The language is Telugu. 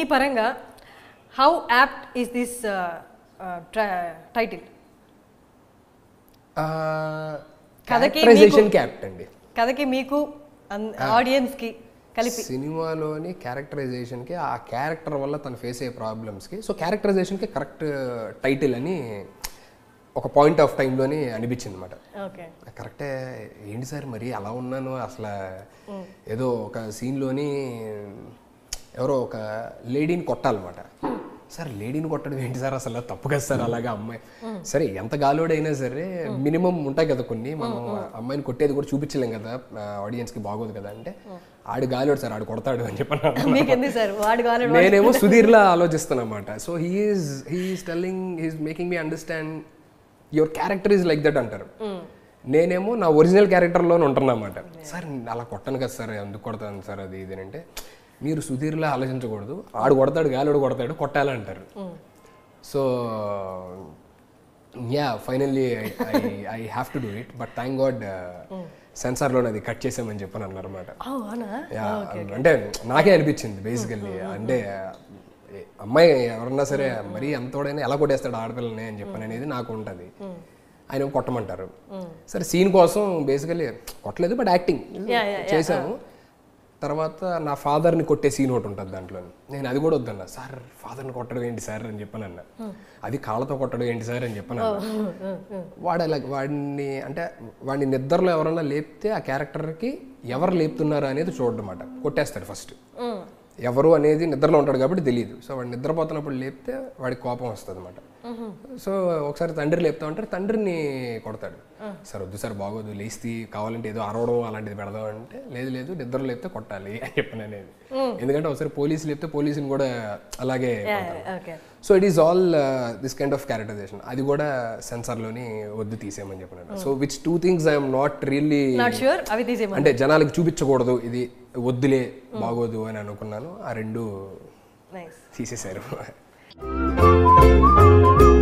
పరంగా how apt is this title కథకి క్యారెక్టరైజేషన్ క్యాప్ట్ అండి కథకి మీకు ఆడియన్స్కి కలిపి సినిమాలోని క్యారెక్టరైజేషన్కి ఆ క్యారెక్టర్ వల్ల తను ఫేస్ అయ్యే ప్రాబ్లమ్స్కి సో క్యారెక్టరైజేషన్కి కరెక్ట్ టైటిల్ అని ఒక పాయింట్ ఆఫ్ టైంలోని అనిపించింది అనమాట ఓకే కరెక్టే ఏంటి సార్ మరి అలా ఉన్నాను అసలు ఏదో ఒక సీన్లోని ఎవరో ఒక లేడీని కొట్టాలన్నమాట సార్ లేడీని కొట్టడం ఏంటి సార్ అసలు తప్పు కదా సార్ అలాగా అమ్మాయి సరే ఎంత గాలోడైనా సరే మినిమం ఉంటాయి కదా కొన్ని మనం అమ్మాయిని కొట్టేది కూడా చూపించలేం కదా ఆడియన్స్కి బాగోదు కదా అంటే ఆడు గాలోడు సార్ ఆడు కొడతాడు అని చెప్పి మీకు ఎందుకు సార్ వాడు కావాలి నేనేమో సుధీర్లా ఆలోచిస్తానమాట so he's he's telling he's making me understand your character is like that అంటారు నేనేమో నా ఒరిజినల్ క్యారెక్టర్లోనే ఉంటున్నమాట సార్ అలా కొట్టను కదా సార్ ఎందుకు కొడతాను సార్ అది ఇది అని అంటే మీరు సుధీర్లా ఆలోచించకూడదు ఆడు కొడతాడు గాలోడు కొడతాడు కొట్టాలంటారు so yeah finally I I have to do it but thank god సెన్సార్లో అది కట్ చేసామని చెప్పని అన్నారు అనమాట అవునా యా, అంటే నాకే అనిపించింది బేసికల్లీ అంటే ఏ, అమ్మాయి ఎవరన్నా సరే మరీ ఎంతోడైనా ఎలా కొట్టేస్తాడు ఆడపిల్లని అని చెప్పని అనేది నాకు ఉంటుంది ఆయన ఏమో కొట్టమంటారు సరే సీన్ కోసం బేసికల్లీ కొట్టలేదు బట్ యాక్టింగ్ చేసాము తర్వాత నా ఫాదర్ని కొట్టే సీన్ ఒకటి ఉంటుంది దాంట్లో నేను అది కూడా వద్దన్నా సార్ ఫాదర్ని కొట్టడం ఏంటి సార్ అని చెప్పాను అన్న అది కాళ్ళతో కొట్టడం ఏంటి సార్ అని చెప్పాను అన్న వాడు అలా వాడిని అంటే వాడిని నిద్రలో ఎవరన్నా లేపితే ఆ క్యారెక్టర్కి ఎవరు లేపుతున్నారు అనేది చూడమాట కొట్టేస్తాడు ఫస్ట్ ఎవరు అనేది నిద్రలో ఉంటాడు కాబట్టి తెలియదు సో వాడు నిద్రపోతున్నప్పుడు లేపితే వాడికి కోపం వస్తుంది అనమాట సో ఒకసారి తండ్రి లేపుతా ఉంటారు తండ్రిని కొడతాడు సార్ వద్దు సార్ బాగోదు లేస్తే కావాలంటే ఏదో అరవడం అలాంటిది పెడదాం అంటే లేదు లేదు నిద్ర లేపితే కొట్టాలి అని చెప్పాను అనేది ఎందుకంటే ఒకసారి పోలీసు లేపితే పోలీసుని కూడా అలాగే కొడతారు. Okay so it is all this kind of characterization అది కూడా సెన్సార్లోని వద్దు తీసేయమని చెప్పినాడు so which two things I'm not really not sure అవి తీసేయమని అంటే జనాలకి చూపించకూడదు ఇది వద్దులే బాగోదు అని అనుకున్నాను ఆ రెండు నైస్ తీసేశారు